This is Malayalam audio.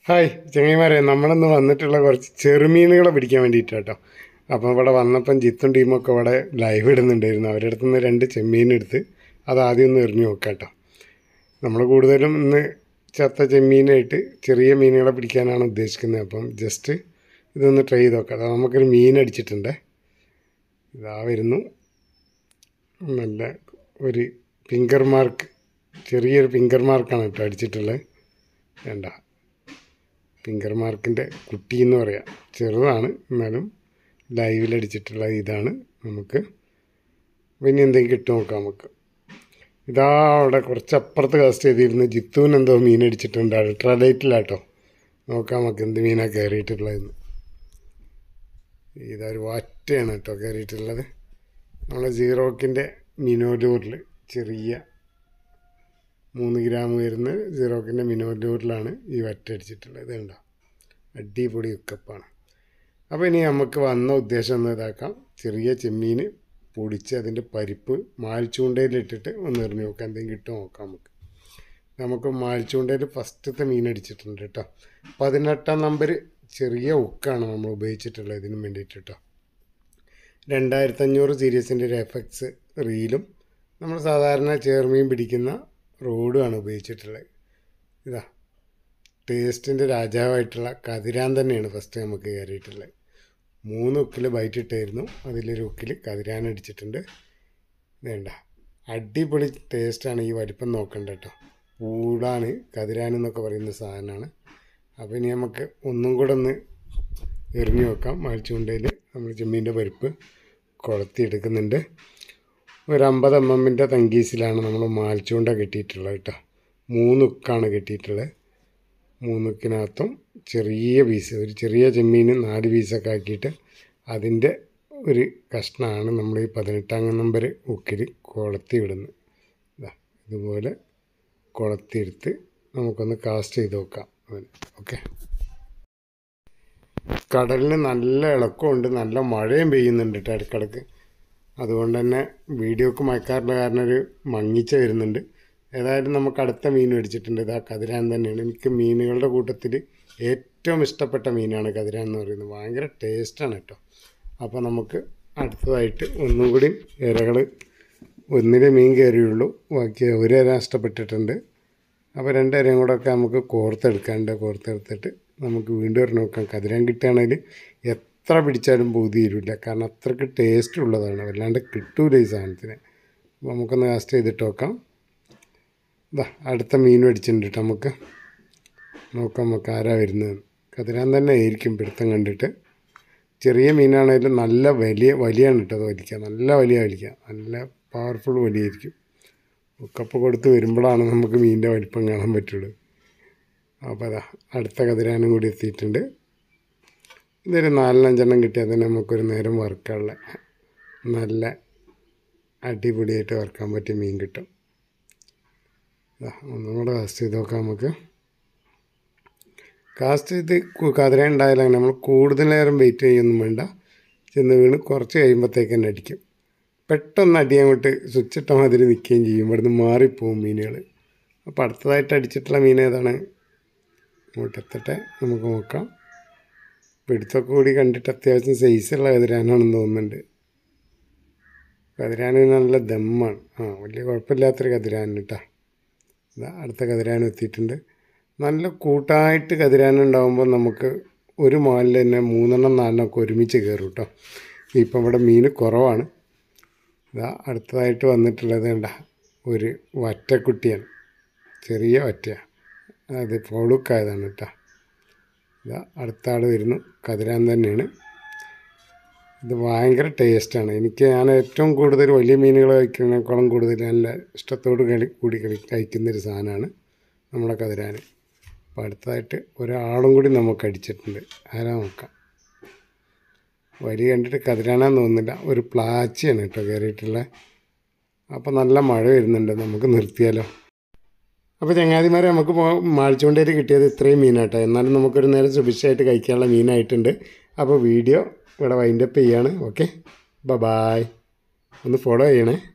ഹായ് ചങ്ങൈമാരെ നമ്മളിന്ന് വന്നിട്ടുള്ള കുറച്ച് ചെറുമീനുകളെ പിടിക്കാൻ വേണ്ടിയിട്ട് കേട്ടോ അപ്പം ഇവിടെ വന്നപ്പം ജിത്തും ടീമൊക്കെ ഇവിടെ ലൈവ് ഇടുന്നുണ്ടായിരുന്നു അവരുടെ അടുത്ത് നിന്ന് രണ്ട് ചെമ്മീൻ എടുത്ത് അത് ആദ്യം ഒന്ന് എറിഞ്ഞു നോക്കാം കേട്ടോ നമ്മൾ കൂടുതലും ഇന്ന് ചത്ത ചെമ്മീനായിട്ട് ചെറിയ മീനുകളെ പിടിക്കാനാണ് ഉദ്ദേശിക്കുന്നത് അപ്പം ജസ്റ്റ് ഇതൊന്ന് ട്രൈ ചെയ്ത് നോക്കാം അതാ നമുക്കൊരു മീൻ അടിച്ചിട്ടുണ്ട് ഇതാ വരുന്നു നല്ല ഒരു ഫിംഗർ മാർക്ക് ചെറിയൊരു ഫിംഗർ മാർക്കാണ് കേട്ടോ അടിച്ചിട്ടുള്ളത് വേണ്ട ഫിംഗർ മാർക്കിൻ്റെ കുട്ടി എന്ന് പറയാം ചെറുതാണ് എന്നാലും ലൈവിലടിച്ചിട്ടുള്ള ഇതാണ് നമുക്ക് പിന്നെ എന്തെങ്കിലും കിട്ടും നോക്കാം നമുക്ക് ഇതാ അവിടെ കുറച്ച് അപ്പുറത്ത് കാസ്റ്റ് ചെയ്തിരുന്നു ജിത്തുവിന് എന്തോ മീൻ അടിച്ചിട്ടുണ്ട് അൾട്രാലൈറ്റിലാട്ടോ നോക്കാം നമുക്ക് എന്ത് മീനാണ് കയറിയിട്ടുള്ളതെന്ന് ഇതൊരു വാറ്റയാണ് കേട്ടോ കയറിയിട്ടുള്ളത് നമ്മളെ സീറോക്കിൻ്റെ മിനോലൂറിൽ ചെറിയ മൂന്ന് ഗ്രാം വരുന്ന സീറോക്കിൻ്റെ മിനോലൂറിലാണ് ഈ വറ്റ അടിച്ചിട്ടുള്ളത് ഇത് കണ്ടോ അടിപൊളി ഉക്കപ്പാണ് അപ്പോൾ ഇനി നമുക്ക് വന്ന ഉദ്ദേശം ഒന്ന് ഇതാക്കാം ചെറിയ ചെമ്മീൻ പൊടിച്ച് അതിൻ്റെ പരിപ്പ് മാൽച്ചൂണ്ടയിലിട്ടിട്ട് ഒന്ന് എറിഞ്ഞ് നോക്കാം എന്തെങ്കിലും കിട്ടുമോ നോക്കാം നമുക്ക് നമുക്ക് മാൽച്ചൂണ്ടയിൽ ഫസ്റ്റത്തെ മീൻ അടിച്ചിട്ടുണ്ട് കേട്ടോ പതിനെട്ടാം നമ്പർ ചെറിയ ഉക്കാണ് നമ്മൾ ഉപയോഗിച്ചിട്ടുള്ളത് ഇതിന് വേണ്ടിയിട്ട് കേട്ടോ രണ്ടായിരത്തഞ്ഞൂറ് സീരീസിൻ്റെ ഒരു എഫക്ട്സ് റീലും നമ്മൾ സാധാരണ ചേർമീൻ പിടിക്കുന്ന റോഡുമാണ് ഉപയോഗിച്ചിട്ടുള്ളത് ഇതാ ടേസ്റ്റിൻ്റെ രാജാവായിട്ടുള്ള കതിരാൻ തന്നെയാണ് ഫസ്റ്റ് നമുക്ക് കയറിയിട്ടുള്ളത് മൂന്ന് ഉക്കിൽ ബൈറ്റ് ഇട്ടായിരുന്നു അതിലൊരു ഉക്കിൽ കതിരാൻ അടിച്ചിട്ടുണ്ട് വേണ്ട അടിപൊളി ടേസ്റ്റാണ് ഈ വലിപ്പം നോക്കണ്ട കേട്ടോ പൂടാണ് കതിരാൻ എന്നൊക്കെ പറയുന്ന സാധനമാണ് അപ്പോൾ ഇനി നമുക്ക് ഒന്നും കൂടെ ഒന്ന് എറിഞ്ഞു നോക്കാം മഴിച്ചുകൊണ്ടതിൽ നമ്മൾ ചെമ്മീൻ്റെ പരിപ്പ് കൊളത്തിയെടുക്കുന്നുണ്ട് ഒരു അമ്പത് എം എമ്മിൻ്റെ തങ്കീസിലാണ് നമ്മൾ മാൽച്ചൂണ്ട കെട്ടിയിട്ടുള്ളത് കേട്ടോ മൂന്ന് ഉക്കാണ് കെട്ടിയിട്ടുള്ളത് മൂന്നുക്കിനകത്തും ചെറിയ പീസ് ഒരു ചെറിയ ചെമ്മീൻ നാല് പീസൊക്കെ ആക്കിയിട്ട് അതിൻ്റെ ഒരു കഷ്ണമാണ് നമ്മൾ ഈ പതിനെട്ടാം നമ്പർ ഉക്കിൽ കൊളത്തി വിടുന്നത് ഇതാ ഇതുപോലെ കൊളത്തിയെടുത്ത് നമുക്കൊന്ന് കാസ്റ്റ് ചെയ്ത് നോക്കാം ഓക്കെ കടലിന് നല്ല ഇളക്കമുണ്ട് നല്ല മഴയും പെയ്യുന്നുണ്ട് കേട്ടോ ഇടയ്ക്കിടയ്ക്ക് അതുകൊണ്ട് തന്നെ വീഡിയോക്ക് മയക്കാറുള്ള കാരണം ഒരു മങ്ങിച്ച വരുന്നുണ്ട് ഏതായാലും നമുക്ക് അടുത്ത മീൻ മേടിച്ചിട്ടുണ്ട് ഇതാ കതിരാൻ തന്നെയാണ് എനിക്ക് മീനുകളുടെ കൂട്ടത്തിൽ ഏറ്റവും ഇഷ്ടപ്പെട്ട മീനാണ് കതിരാൻ എന്ന് പറയുന്നത് ഭയങ്കര ടേസ്റ്റാണ് കേട്ടോ അപ്പോൾ നമുക്ക് അടുത്തതായിട്ട് ഒന്നും കൂടി ഇരകൾ ഒന്നിലെ മീൻ കയറിയുള്ളൂ ബാക്കി ഒരു ഇര നഷ്ടപ്പെട്ടിട്ടുണ്ട് അപ്പോൾ രണ്ട് ഇരയും കൂടെ ഒക്കെ നമുക്ക് കോർത്തെടുക്കാണ്ട് കോർത്തെടുത്തിട്ട് നമുക്ക് വീണ്ടും ഒരു നോക്കാം കതിരാൻ കിട്ടുകയാണെങ്കിൽ എത്ര പിടിച്ചാലും പൂതി തരില്ല കാരണം അത്രയ്ക്ക് ടേസ്റ്റ് ഉള്ളതാണ് വല്ലാണ്ട് കിട്ടൂല ഈ സാധനത്തിന് അപ്പോൾ നമുക്കൊന്ന് കാസ്റ്റ് ചെയ്തിട്ട് നോക്കാം ഇതാ അടുത്ത മീൻ മേടിച്ചിട്ടുണ്ട് കേട്ടോ നമുക്ക് നോക്കാം നമുക്ക് ആരാ വരുന്നത് കതിരാൻ തന്നെ ആയിരിക്കും പിടുത്തം കണ്ടിട്ട് ചെറിയ മീനാണെങ്കിലും നല്ല വലിയ വലിയാണ് കേട്ടോ അത് വലിക്കുക നല്ല വലിയ വലിക്കുക നല്ല പവർഫുൾ വലിയായിരിക്കും കപ്പ് കൊടുത്ത് വരുമ്പോഴാണ് നമുക്ക് മീനിൻ്റെ വലിപ്പം കാണാൻ പറ്റുള്ളൂ അപ്പോൾ അതാ അടുത്ത കതിരാനും കൂടി എത്തിയിട്ടുണ്ട് ഇതൊരു നാലിനഞ്ചെണ്ണം കിട്ടിയാൽ തന്നെ നമുക്കൊരു നേരം വറുക്കാനുള്ള നല്ല അടിപൊളിയായിട്ട് വറുക്കാൻ പറ്റിയ മീൻ കിട്ടും ഒന്നും കൂടെ കാസ്റ്റ് ചെയ്ത് നോക്കാം നമുക്ക് കാസ്റ്റ് ചെയ്ത് കതിര ഉണ്ടായാലും നമ്മൾ കൂടുതൽ നേരം വെയിറ്റ് ചെയ്യൊന്നും വേണ്ട ചെന്ന് വീണ് കുറച്ച് കഴിയുമ്പോഴത്തേക്ക് തന്നെ അടിക്കും പെട്ടെന്ന് അടി അങ്ങോട്ട് സ്വിച്ച് ഇട്ട മാതിരി നിൽക്കുകയും ചെയ്യും ഇവിടുന്ന് മാറിപ്പോവും മീനുകൾ അപ്പോൾ അടുത്തതായിട്ട് അടിച്ചിട്ടുള്ള മീൻ ഏതാണ് അങ്ങോട്ട് എത്തട്ടെ നമുക്ക് നോക്കാം പിടുത്തൊക്കെ കൂടി കണ്ടിട്ട് അത്യാവശ്യം സൈസുള്ള കതിരാനാണെന്ന് തോന്നുന്നുണ്ട് കതിരാന് നല്ല ദമ്മാണ് ആ വലിയ കുഴപ്പമില്ലാത്തൊരു കതിരാൻ കേട്ടോ ഇതാ അടുത്ത കതിരാൻ എത്തിയിട്ടുണ്ട് നല്ല കൂട്ടായിട്ട് കതിരാനുണ്ടാകുമ്പോൾ നമുക്ക് ഒരു മാലിൽ തന്നെ മൂന്നെണ്ണം നാലെണ്ണമൊക്കെ ഒരുമിച്ച് കയറും കേട്ടോ ഇപ്പം ഇവിടെ മീൻ കുറവാണ് ഇതാ അടുത്തതായിട്ട് വന്നിട്ടുള്ളത് വേണ്ട ഒരു വറ്റക്കുട്ടിയാണ് ചെറിയ വറ്റയാണ് അത് ഫോളുക്കായതാണ് കേട്ടോ ഇതാ അടുത്ത ആൾ വരുന്നു കതിരാൻ തന്നെയാണ് ഇത് ഭയങ്കര ടേസ്റ്റാണ് എനിക്ക് ഞാൻ ഏറ്റവും കൂടുതൽ വലിയ മീനുകൾ കഴിക്കുന്നതിനേക്കാളും കൂടുതൽ നല്ല ഇഷ്ടത്തോട് കളി കൂടി കളി കഴിക്കുന്നൊരു സാധനമാണ് നമ്മളെ കതിരാൻ അപ്പോൾ അടുത്തതായിട്ട് ഒരാളും കൂടി നമുക്ക് അടിച്ചിട്ടുണ്ട് ആരാ നോക്കാം വരി കണ്ടിട്ട് കതിരാനാന്ന് തോന്നുന്നില്ല ഒരു പ്ലാച്ചിയാണ് കേട്ടോ കയറിയിട്ടുള്ളത് അപ്പോൾ നല്ല മഴ വരുന്നുണ്ട് നമുക്ക് നിർത്തിയാലോ അപ്പോൾ ചങ്ങാതിമാരെ നമുക്ക് മാഴ്ചുകൊണ്ടേര് കിട്ടിയത് ഇത്രയും മീനാട്ടോ എന്നാലും നമുക്കൊരു നേരം സുഭിക്ഷമായിട്ട് കഴിക്കാനുള്ള മീനായിട്ടുണ്ട് അപ്പോൾ വീഡിയോ ഇവിടെ വൈൻഡപ്പ് ചെയ്യാണ് ഓക്കെ ബ ബായ് ഒന്ന് ഫോളോ ചെയ്യണേ